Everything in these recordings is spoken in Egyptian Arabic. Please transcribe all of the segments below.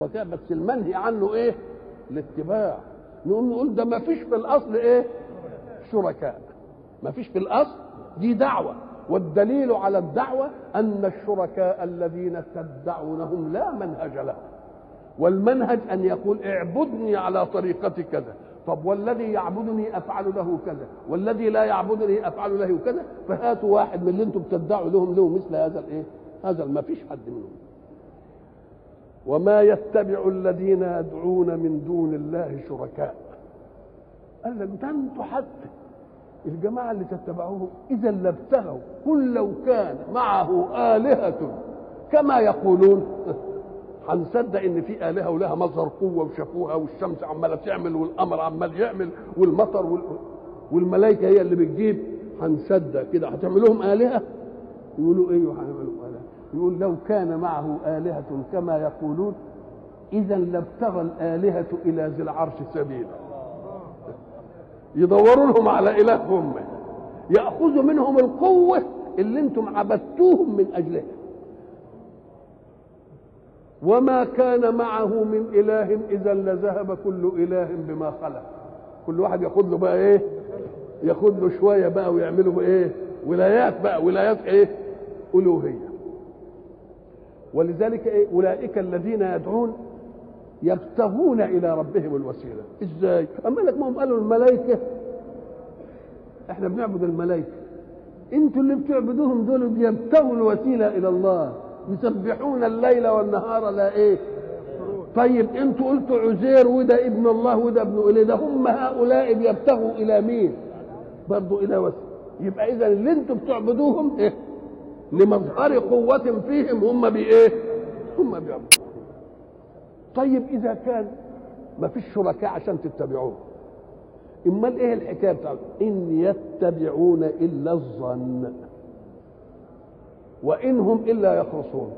وكان بس المنهي عنه ايه الاتباع نقوم نقول ده ما فيش في الاصل ايه شركاء ما فيش في الاصل دي دعوه والدليل على الدعوه ان الشركاء الذين تدعونهم لا منهج لهم والمنهج ان يقول اعبدني على طريقه كذا طب والذي يعبدني افعل له كذا والذي لا يعبدني افعل له كذا فهاتوا واحد من اللي انتم بتدعوا لهم له مثل هذا الايه هذا ما فيش حد منهم وما يتبع الذين يدعون من دون الله شركاء قال لك ده انتوا حتى الجماعة اللي تتبعوهم إذا لابتغوا قل لو كان معه آلهة كما يقولون هنصدق ان في الهه ولها مظهر قوه وشافوها والشمس عماله تعمل والقمر عمال يعمل والمطر وال... والملائكه هي اللي بتجيب هنصدق كده هتعمل لهم الهه يقولوا ايه هنعملوا الهه يقول لو كان معه الهه كما يقولون اذا لابتغى الالهه الى ذي العرش سبيلا يدوروا لهم على الههم ياخذوا منهم القوه اللي انتم عبدتوهم من اجلها وما كان معه من اله اذا لذهب كل اله بما خلق كل واحد ياخذ له بقى ايه ياخذ له شويه بقى ويعملوا ايه ولايات بقى ولايات ايه الوهيه ولذلك ايه اولئك الذين يدعون يبتغون الى ربهم الوسيله ازاي اما لك ما هم قالوا الملائكه احنا بنعبد الملائكه انتوا اللي بتعبدوهم دول بيبتغوا الوسيله الى الله يسبحون الليل والنهار لا ايه طيب انتوا قلتوا عزير وده ابن الله وده ابن اله ده هم هؤلاء بيبتغوا الى مين برضو الى وسيله يبقى اذا اللي انتوا بتعبدوهم ايه لمظهر قوة فيهم هم بايه هم بيعبدون طيب اذا كان ما فيش شركاء عشان تتبعوه امال ايه الحكايه بتاعته ان يتبعون الا الظن وإن هم إلا يخرصون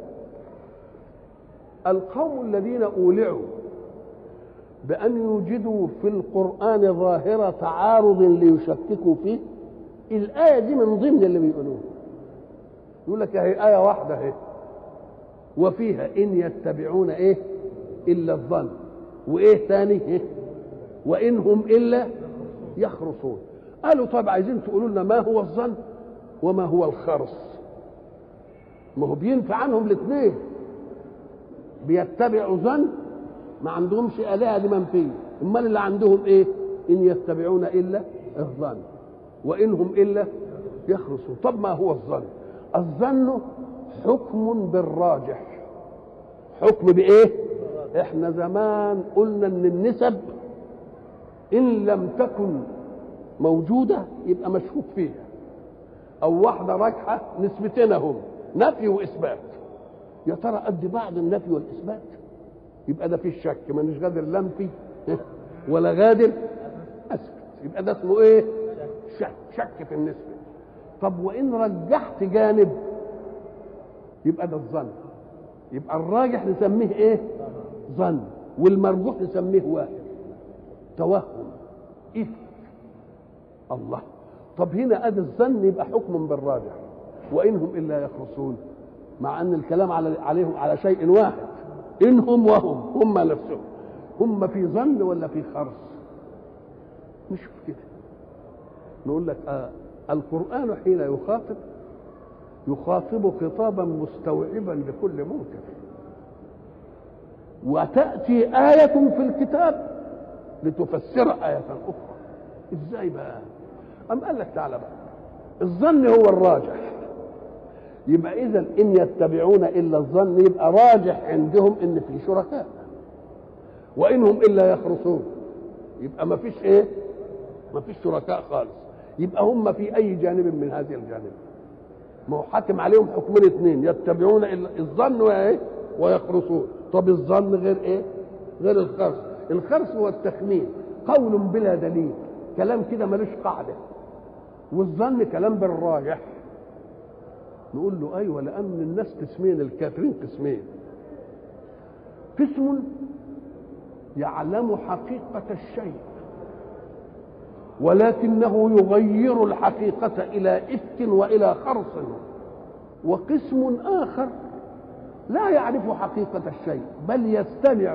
القوم الذين أولعوا بأن يوجدوا في القرآن ظاهرة تعارض ليشككوا فيه الآية دي من ضمن اللي بيقولوه يقول لك هي آية واحدة اهي وفيها إن يتبعون إيه إلا الظن وإيه ثاني إيه؟ وإن هم إلا يخرصون قالوا طب عايزين تقولوا لنا ما هو الظن وما هو الخرص ما هو بينفع عنهم الاثنين بيتبعوا ظن ما عندهمش آلهة دي منفية امال اللي عندهم ايه ان يتبعون الا الظن وانهم الا يخرصون طب ما هو الظن الظن حكم بالراجح حكم بايه احنا زمان قلنا ان النسب ان لم تكن موجودة يبقى مشكوك فيها او واحدة راجحة نسبتين هم نفي واثبات يا ترى قد بعض النفي والاثبات يبقى ده فيه شك مانيش غادر لا انفي ولا غادر اثبت يبقى ده اسمه ايه شك شك في النسبه طب وان رجحت جانب يبقى ده الظن يبقى الراجح نسميه ايه ظن والمرجوح نسميه واحد توهم إفك الله طب هنا ادي الظن يبقى حكم بالراجح وانهم الا يخرصون مع ان الكلام على عليهم على شيء واحد انهم وهم هم نفسهم هم في ظن ولا في خرص نشوف كده نقول لك آه القران حين يخاطب يخاطب خطابا مستوعبا لكل منكر وتاتي ايه في الكتاب لتفسر ايه اخرى ازاي بقى ام قال لك تعالى بقى الظن هو الراجح يبقى اذا ان يتبعون الا الظن يبقى راجح عندهم ان في شركاء وانهم الا يخرصون يبقى ما فيش ايه ما فيش شركاء خالص يبقى هم في اي جانب من هذه الجانب ما هو حاكم عليهم حكمين اثنين يتبعون الا الظن وايه ويخرصون طب الظن غير ايه غير الخرص الخرص هو التخمين قول بلا دليل كلام كده ملوش قاعده والظن كلام بالراجح نقول له ايوه لان الناس قسمين الكافرين قسمين قسم يعلم حقيقه الشيء ولكنه يغير الحقيقه الى افك والى خرص وقسم اخر لا يعرف حقيقه الشيء بل يستمع